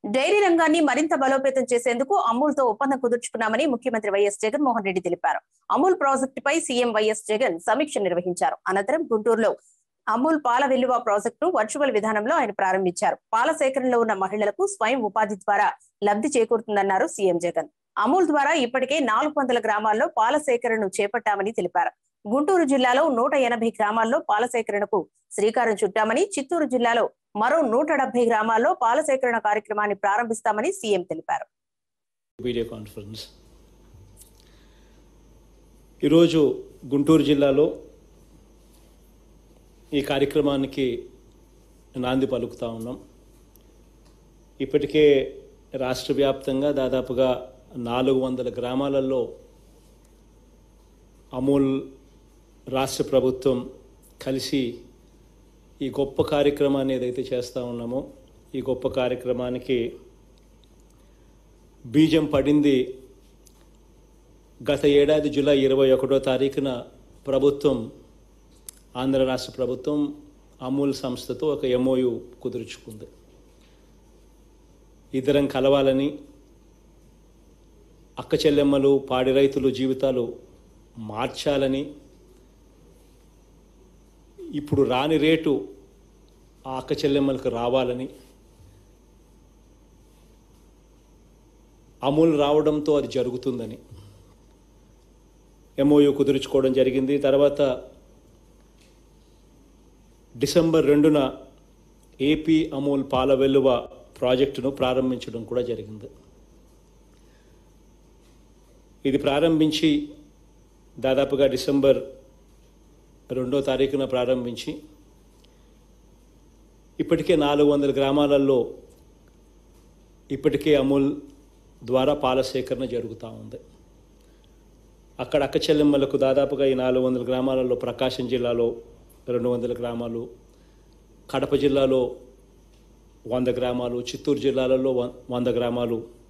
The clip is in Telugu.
డైరీ రంగాన్ని మరింత బలోపేతం చేసేందుకు అమూల్ తో ఒప్పందం కుదుర్చుకున్నామని ముఖ్యమంత్రి వైఎస్ జగన్మోహన్ రెడ్డి తెలిపారు అమూల్ ప్రాజెక్టుపై సీఎం వైఎస్ జగన్ సమీక్ష నిర్వహించారు అనంతరం గుంటూరులో అమూల్ పాల వెల్లువ ప్రాజెక్టును వర్చువల్ విధానంలో ఆయన ప్రారంభించారు పాల సేకరణలో ఉన్న మహిళలకు స్వయం ఉపాధి ద్వారా లబ్ధి చేకూరుతుందన్నారు సీఎం జగన్ అమూల్ ద్వారా ఇప్పటికే నాలుగు వందల గ్రామాల్లో పాల సేకరణను చేపట్టామని తెలిపారు గుంటూరు జిల్లాలో నూట ఎనభై గ్రామాల్లో పాల సేకరణకు శ్రీకారం చుట్టామని చిత్తూరు జిల్లాలో మరో నూట డెబ్బై గ్రామాల్లో పాల సేకరణ కార్యక్రమాన్ని ప్రారంభిస్తామని సీఎం తెలిపారు వీడియో కాన్ఫరెన్స్ ఈరోజు గుంటూరు జిల్లాలో ఈ కార్యక్రమానికి నాంది పలుకుతా ఉన్నాం ఇప్పటికే రాష్ట్ర వ్యాప్తంగా దాదాపుగా నాలుగు వందల గ్రామాలలో అమూల్ రాష్ట్ర ప్రభుత్వం కలిసి ఈ గొప్ప కార్యక్రమాన్ని ఏదైతే చేస్తూ ఉన్నామో ఈ గొప్ప కార్యక్రమానికి బీజం పడింది గత ఏడాది జూలై ఇరవై ఒకటో తారీఖున ప్రభుత్వం ఆంధ్ర రాష్ట్ర ప్రభుత్వం అమూల్ సంస్థతో ఒక ఎంఓయు కుదుర్చుకుంది ఇద్దరం కలవాలని అక్క చెల్లెమ్మలు పాడి రైతులు జీవితాలు మార్చాలని ఇప్పుడు రాని రేటు ఆ అక్క చెల్లెమ్మలకు రావాలని అమూల్ రావడంతో అది జరుగుతుందని ఎంఓయు కుదుర్చుకోవడం జరిగింది తర్వాత డిసెంబర్ రెండున ఏపీ అమూల్ పాల వెల్లువ ప్రాజెక్టును ప్రారంభించడం కూడా జరిగింది ఇది ప్రారంభించి దాదాపుగా డిసెంబర్ రెండో తారీఖున ప్రారంభించి ఇప్పటికే నాలుగు వందల గ్రామాలలో ఇప్పటికే అమూల్ ద్వారా పాల సేకరణ జరుగుతూ ఉంది అక్కడ అక్క చెల్లెమ్మలకు దాదాపుగా ఈ నాలుగు వందల గ్రామాలలో ప్రకాశం జిల్లాలో రెండు వందల గ్రామాలు కడప జిల్లాలో వంద గ్రామాలు చిత్తూరు జిల్లాలలో వ- వంద గ్రామాలు